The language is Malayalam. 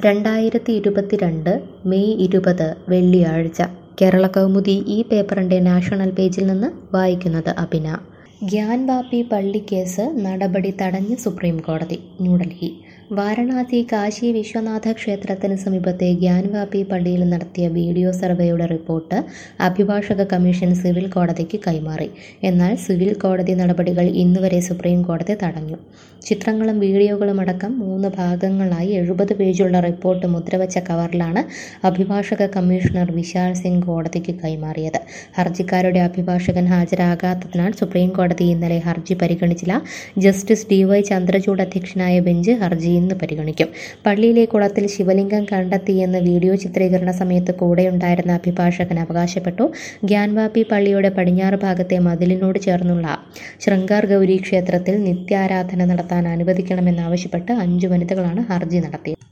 രണ്ടായിരത്തി ഇരുപത്തിരണ്ട് മെയ് ഇരുപത് വെള്ളിയാഴ്ച കേരള കൗമുദി ഈ പേപ്പറിൻ്റെ നാഷണൽ പേജിൽ നിന്ന് വായിക്കുന്നത് അഭിന ഗ്യാൻവാപ്പി പള്ളിക്കേസ് നടപടി തടഞ്ഞ് സുപ്രീം കോടതി ന്യൂഡൽഹി വാരണാസി കാശി വിശ്വനാഥ ക്ഷേത്രത്തിന് സമീപത്തെ ഗ്യാൻവാപ്പി പള്ളിയിൽ നടത്തിയ വീഡിയോ സർവേയുടെ റിപ്പോർട്ട് അഭിഭാഷക കമ്മീഷൻ സിവിൽ കോടതിക്ക് കൈമാറി എന്നാൽ സിവിൽ കോടതി നടപടികൾ ഇന്നുവരെ സുപ്രീം കോടതി തടഞ്ഞു ചിത്രങ്ങളും വീഡിയോകളും അടക്കം മൂന്ന് ഭാഗങ്ങളായി എഴുപത് പേജുള്ള റിപ്പോർട്ട് മുദ്രവച്ച കവറിലാണ് അഭിഭാഷക കമ്മീഷണർ വിശാൽ സിംഗ് കോടതിക്ക് കൈമാറിയത് ഹർജിക്കാരുടെ അഭിഭാഷകൻ ഹാജരാകാത്തതിനാൽ സുപ്രീം കോടതി ഇന്നലെ ഹർജി പരിഗണിച്ചില്ല ജസ്റ്റിസ് ഡി വൈ ചന്ദ്രചൂഡ് അധ്യക്ഷനായ ബെഞ്ച് ഹർജി ഇന്ന് പരിഗണിക്കും പള്ളിയിലെ കുളത്തിൽ ശിവലിംഗം കണ്ടെത്തിയെന്ന് വീഡിയോ ചിത്രീകരണ സമയത്ത് കൂടെയുണ്ടായിരുന്ന അഭിഭാഷകൻ അവകാശപ്പെട്ടു ഗ്യാൻവാപ്പി പള്ളിയുടെ പടിഞ്ഞാറ് ഭാഗത്തെ മതിലിനോട് ചേർന്നുള്ള ശൃംഗാർ ഗൗരി ക്ഷേത്രത്തിൽ നിത്യാരാധന നടത്താൻ അനുവദിക്കണമെന്നാവശ്യപ്പെട്ട് അഞ്ചു വനിതകളാണ് ഹർജി നടത്തിയത്